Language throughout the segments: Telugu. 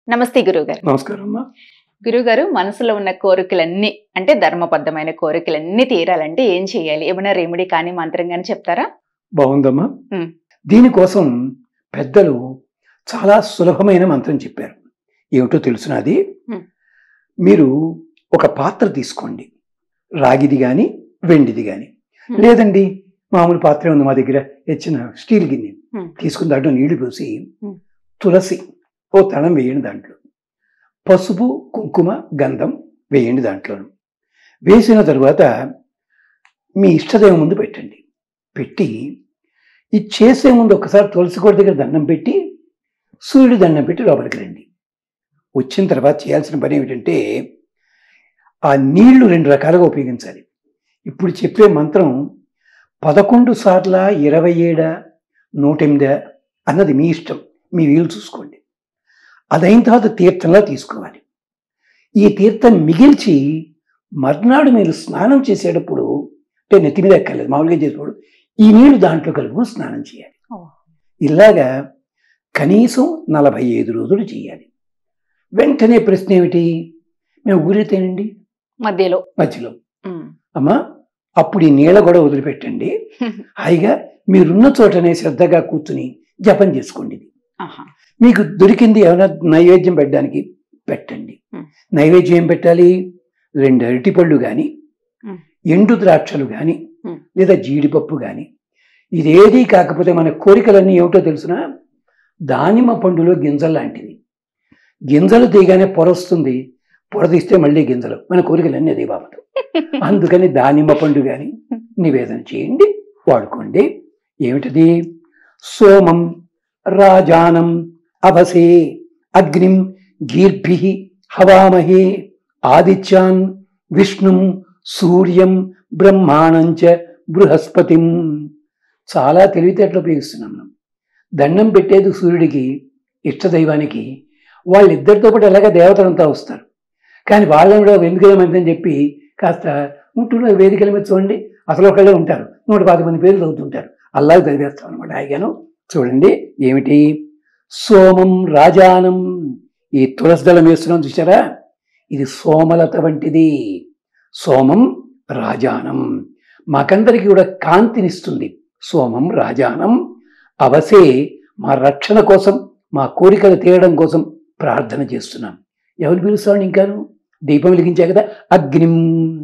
నమస్తే గురుగారు నమస్కారం అమ్మా గురుగారు మనసులో ఉన్న కోరికలన్నీ అంటే ధర్మబద్ధమైన కోరికలన్నీ తీరాలంటే ఏం చేయాలి ఏమైనా రెమెడీ కానీ మంత్రం కానీ చెప్తారా బాగుందమ్మా ఉమ్. దీనికోసం పెద్దలు చాలా సులభమైన మంత్రం చెప్పారు ఏమిటో తెలుసునాది ఉమ్. మీరు ఒక పాత్ర తీసుకోండి రాగిది కానీ వెండిది కానీ ఉమ్. లేదండి మామూలు పాత్ర ఉంది మా దగ్గర ఇచ్చిన స్టీల్ గిన్నె ఉమ్. తీసుకుని దాంట్లో నీళ్లు పోసి ఉమ్. తులసి ఓ తళం వేయండి దాంట్లో పసుపు కుంకుమ గంధం వేయండి దాంట్లో వేసిన తరువాత మీ ఇష్టదైవం ముందు పెట్టండి పెట్టి ఇది చేసే ముందు ఒకసారి తులసి కోట దగ్గర దండం పెట్టి సూర్యుడి దండం పెట్టి లోపలికి రండి వచ్చిన తర్వాత చేయాల్సిన పని ఏమిటంటే ఆ నీళ్లు రెండు రకాలుగా ఉపయోగించాలి ఇప్పుడు చెప్పే మంత్రం పదకొండు సార్ల ఇరవై ఏడా నూట ఎనిమిదా అన్నది మీ ఇష్టం మీ వీలు చూసుకోండి అదైన తర్వాత తీర్థంలా తీసుకోవాలి ఈ తీర్థం మిగిల్చి మర్నాడు మీరు స్నానం చేసేటప్పుడు అంటే నెత్తి మీద ఎక్కర్లేదు మామూలుగా చేసేటప్పుడు ఈ నీళ్లు దాంట్లో కలుపు స్నానం చేయాలి ఓ. ఇలాగా కనీసం నలభై ఐదు రోజులు చేయాలి వెంటనే ప్రశ్న ఏమిటి మేము ఊరైతేనండి మధ్యలో మధ్యలో ఉమ్. అమ్మా అప్పుడు ఈ నీళ్ళ కూడా వదిలిపెట్టండి హాయిగా మీరున్న చోటనే శ్రద్ధగా కూర్చుని జపం చేసుకోండి ఇది. ఆహా. మీకు దొరికింది ఏమైనా నైవేద్యం పెట్టడానికి పెట్టండి Hmm. నైవేద్యం ఏం పెట్టాలి రెండు అరటిపళ్ళు కానీ Hmm. ఎండు ద్రాక్షలు కానీ Hmm. లేదా జీడిపప్పు కానీ ఇదేది కాకపోతే మన కోరికలన్నీ ఏమిటో తెలుసునా దానిమ్మ పండులో గింజలు లాంటివి గింజలు తీయగానే పొర వస్తుంది పొర తీస్తే మళ్ళీ గింజలు మన కోరికలన్నీ అదే బాబు అందుకని దానిమ్మ పండు కానీ నివేదన చేయండి వాడుకోండి ఏమిటది సోమం రాజానం అభసే అగ్నిం గీర్భి హవామహే ఆదిత్యాన్ విష్ణుం సూర్యం బ్రహ్మాణంచ బృహస్పతిం చాలా తెలివితేటలు ఉపయోగిస్తున్నాం మనం దండం పెట్టేది సూర్యుడికి ఇష్టదైవానికి వాళ్ళిద్దరితో పాటు ఎలాగ దేవతలంతా వస్తారు కానీ వాళ్ళని కూడా ఎందుకేమందని చెప్పి కాస్త ఉంటున్న వేదికల మీద చూడండి అసలు ఒకళ్ళే ఉంటారు నూట పాతి మంది పేర్లు చదువుతుంటారు అలాగే చదివేస్తాం అనమాట హాయిగాను చూడండి ఏమిటి సోమం రాజానం ఈ తులసి దళం వేస్తున్నాం చూసారా ఇది సోమలత వంటిది సోమం రాజానం మాకందరికీ కూడా కాంతినిస్తుంది సోమం రాజానం అవసే మా రక్షణ కోసం మా కోరికలు తీరడం కోసం ప్రార్థన చేస్తున్నాం ఎవరు పిలుస్తామని ఇంకాను దీపం వెలిగించా కదా అగ్నిం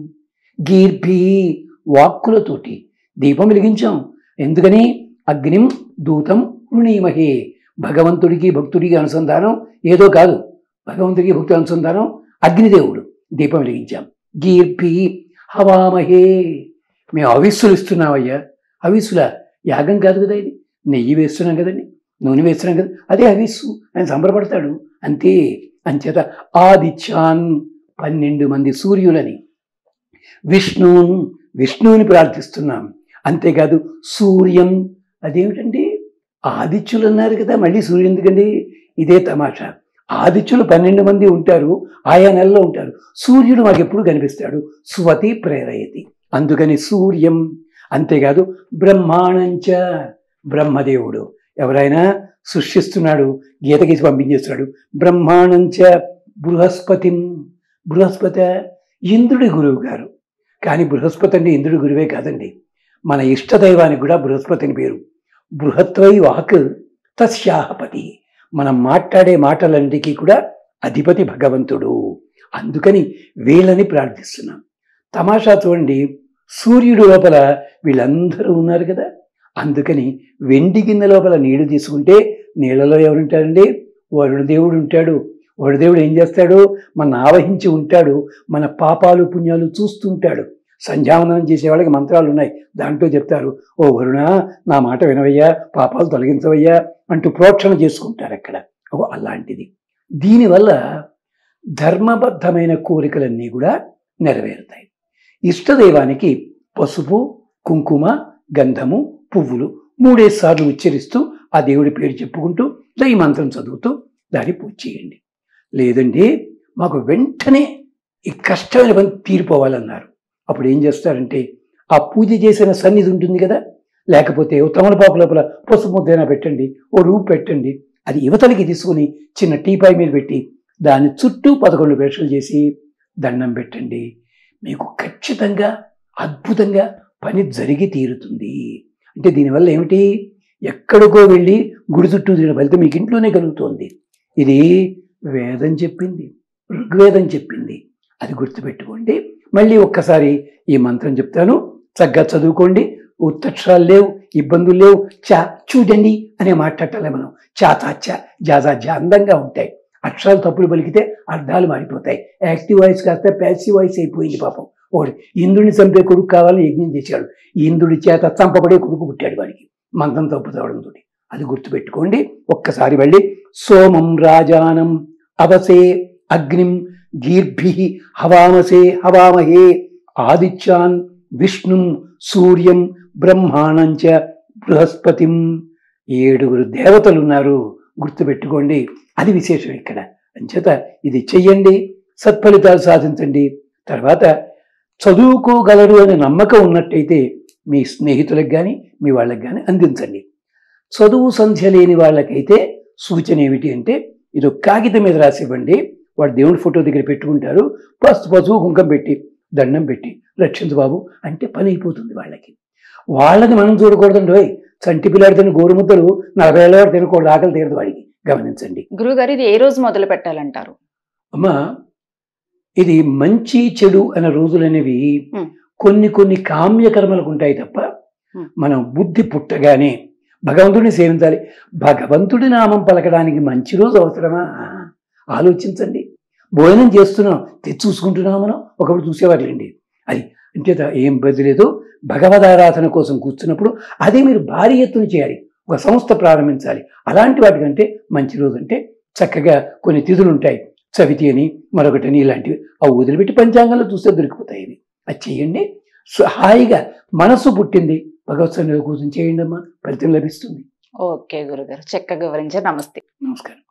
గీర్భి వాక్కులతోటి దీపం వెలిగించాం ఎందుకని అగ్నిం దూతం వృణీమహే భగవంతుడికి భక్తుడికి అనుసంధానం ఏదో కాదు భగవంతుడికి భక్తుడి అనుసంధానం అగ్నిదేవుడు దీపం వెలిగించాం గీర్భి హవామహే మేము అవిస్సులు ఇస్తున్నామయ్యా అవిస్సుల యాగం కాదు కదా ఇది నెయ్యి వేస్తున్నాం కదండి నూనె వేస్తున్నాం కదా అదే అవిస్సు ఆయన సంబరపడతాడు అంతే అంచేత ఆదిత్యాన్ పన్నెండు మంది సూర్యులని విష్ణువున్ విష్ణువుని ప్రార్థిస్తున్నాం అంతేకాదు సూర్యం అదేమిటండి ఆదిత్యులు అన్నారు కదా మళ్ళీ సూర్యుడు ఎందుకండి ఇదే తమాషా ఆదిత్యులు పన్నెండు మంది ఉంటారు ఆయా నెలలో ఉంటారు సూర్యుడు మాకు ఎప్పుడు కనిపిస్తాడు స్వతి ప్రేరయతి అందుకని సూర్యం అంతేకాదు బ్రహ్మాణంచ బ్రహ్మదేవుడు ఎవరైనా సృష్టిస్తున్నాడు గీత గీసి పంపించేస్తున్నాడు బ్రహ్మాణంచ బృహస్పతిం బృహస్పతి ఇంద్రుడి గురువు గారు కానీ బృహస్పతి అంటే ఇంద్రుడి గురువే కాదండి మన ఇష్టదైవానికి కూడా బృహస్పతి అని పేరు బృహత్వై వాక్ తస్యాహపతి మనం మాట్లాడే మాటలన్నిటికీ కూడా అధిపతి భగవంతుడు అందుకని వీళ్ళని ప్రార్థిస్తున్నాం తమాషా చూడండి సూర్యుడు లోపల వీళ్ళందరూ ఉన్నారు కదా అందుకని వెండి గిన్నె లోపల నీళ్లు తీసుకుంటే నీళ్ళలో ఎవరుంటారండి వరుణదేవుడు ఉంటాడు వరుణదేవుడు ఏం చేస్తాడు మన ఆవహించి ఉంటాడు మన పాపాలు పుణ్యాలు చూస్తుంటాడు సంధ్యావనం చేసేవాళ్ళకి మంత్రాలు ఉన్నాయి దాంట్లో చెప్తారు ఓ వరుణ నా మాట వినవయ్యా పాపాలు తొలగించవయ్యా అంటూ ప్రోక్షణ చేసుకుంటారు అక్కడ ఓ అలాంటిది దీనివల్ల ధర్మబద్ధమైన కోరికలన్నీ కూడా నెరవేరుతాయి ఇష్టదైవానికి పసుపు కుంకుమ గంధము పువ్వులు మూడేసి సార్లు ఉచ్చరిస్తూ ఆ దేవుడి పేరు చెప్పుకుంటూ ఈ మంత్రం చదువుతూ దాన్ని పూజ చేయండి లేదండి మాకు వెంటనే ఈ కష్టమైన పని తీరిపోవాలన్నారు అప్పుడు ఏం చేస్తారంటే ఆ పూజ చేసిన సన్నిధి ఉంటుంది కదా లేకపోతే ఓ తమలపాకు లోపల పసుపు ముద్దైనా పెట్టండి ఓ రూపు పెట్టండి అది యువతలకి తీసుకుని చిన్న టీపాయ్ మీద పెట్టి దాని చుట్టూ పదకొండు బ్రష్లు చేసి దండం పెట్టండి మీకు ఖచ్చితంగా అద్భుతంగా పని జరిగి తీరుతుంది అంటే దీనివల్ల ఏమిటి ఎక్కడికో వెళ్ళి గుడి చుట్టూ తిరిగిన ఫలితం మీకు ఇంట్లోనే కలుగుతోంది ఇది వేదం చెప్పింది ఋగ్వేదం చెప్పింది అది గుర్తుపెట్టుకోండి మళ్ళీ ఒక్కసారి ఈ మంత్రం చెప్తాను చక్కగా చదువుకోండి ఉత్తక్షరాలు లేవు ఇబ్బందులు లేవు చా చూడండి అనే మాట్లాడాలి మనం చా చా చా జాజా జా అందంగా ఉంటాయి అక్షరాలు తప్పులు పలికితే అర్థాలు మారిపోతాయి యాక్టివ్ వాయిస్ కాస్త ప్యాసివ్ వాయిస్ అయిపోయింది పాపం ఒకటి ఇంద్రుడిని చంపే కొడుకు కావాలని యజ్ఞం చేశాడు ఇంద్రుడి చేత చంపబడే కొడుకు పుట్టాడు వాడికి మంత్రం తప్పు తవడంతో అది గుర్తుపెట్టుకోండి ఒక్కసారి వెళ్ళి సోమం రాజానం అవసే అగ్నిం గీర్భి హవామసే హవామహే ఆదిత్యాన్ విష్ణుం సూర్యం బ్రహ్మాణంచ బృహస్పతిం ఏడుగురు దేవతలు ఉన్నారు గుర్తుపెట్టుకోండి అది విశేషం ఇక్కడ అంచేత ఇది చెయ్యండి సత్ఫలితాలు సాధించండి తర్వాత చదువుకోగలరు అనే నమ్మకం ఉన్నట్టయితే మీ స్నేహితులకు కానీ మీ వాళ్ళకి కానీ అందించండి చదువు సంధ్య లేని వాళ్ళకైతే సూచన ఏమిటి అంటే ఇది ఒక కాగితం మీద రాసివ్వండి వాడు దేవుడి ఫోటో దగ్గర పెట్టుకుంటారు పసుపు పసుపు కుంకం పెట్టి దండం పెట్టి రక్షించు బాబు అంటే పని అయిపోతుంది వాళ్ళకి వాళ్ళని మనం చూడకూడదండి ఓయ్ చంటి పిల్లాడు తిన గోరుముద్దలు నలభై ఏళ్ళ వాడు తినకూడదు ఆకలి తీరదు వాడికి గమనించండి గురుగారు ఇది ఏ రోజు మొదలు పెట్టాలంటారు అమ్మా ఇది మంచి చెడు అనే రోజులు అనేవి Hmm. కొన్ని కొన్ని కామ్యకర్మలకు ఉంటాయి తప్ప Hmm. మనం బుద్ధి పుట్టగానే భగవంతుడిని సేవించాలి భగవంతుడి నామం పలకడానికి మంచి రోజు అవసరమా ఆలోచించండి భోజనం చేస్తున్నాం తెచ్చి చూసుకుంటున్నాం మనం ఒకప్పుడు చూసేవారులేండి అది అంచేత ఏం బదిలేదు భగవదారాధన కోసం కూర్చున్నప్పుడు అదే మీరు భారీ ఎత్తున చేయాలి ఒక సంస్థ ప్రారంభించాలి అలాంటి వాటికంటే మంచి రోజు అంటే చక్కగా కొన్ని తిథులు ఉంటాయి చవితి అని మరొకటని ఇలాంటివి అవి వదిలిపెట్టి పంచాంగంలో చూస్తే దొరికిపోతాయి ఇవి అది చేయండి సో హాయిగా మనసు పుట్టింది భగవత్ సన్నిధిలో కూర్చొని చేయండి అమ్మా ఫలితం లభిస్తుంది ఓకే గురుగారు చక్కగా వివరించారు నమస్తే నమస్కారం